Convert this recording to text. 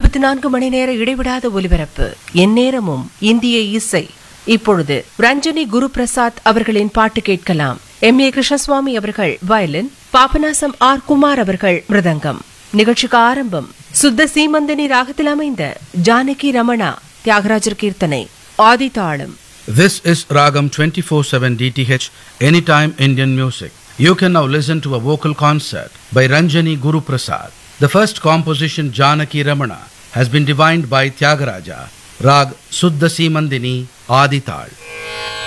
இருபத்தி நான்கு மணி நேர இடைவிடாத ஒலிபரப்பு எந்நேரமும் இந்திய இசை இப்பொழுது ரஞ்சனி குரு பிரசாத் அவர்களின் பாட்டு கேட்கலாம் எம் ஏ கிருஷ்ணசுவாமி அவர்கள் வயலின் பாபநாசம் ஆர் குமார் அவர்கள் மிருதங்கம் நிகழ்ச்சிக்கு ஆரம்பம் சுத்த சீமந்தனி ராகத்தில் அமைந்த ஜானகி ரமணா தியாகராஜர் கீர்த்தனை ஆதிதாளம் This is Ragam 24/7 DTH Anytime Indian Music. You can now listen to a vocal concert by Ranjani Guru Prasad. The first composition Janaki Ramana has been divined by Tyagaraja, Rag Suddha Simandini Adital.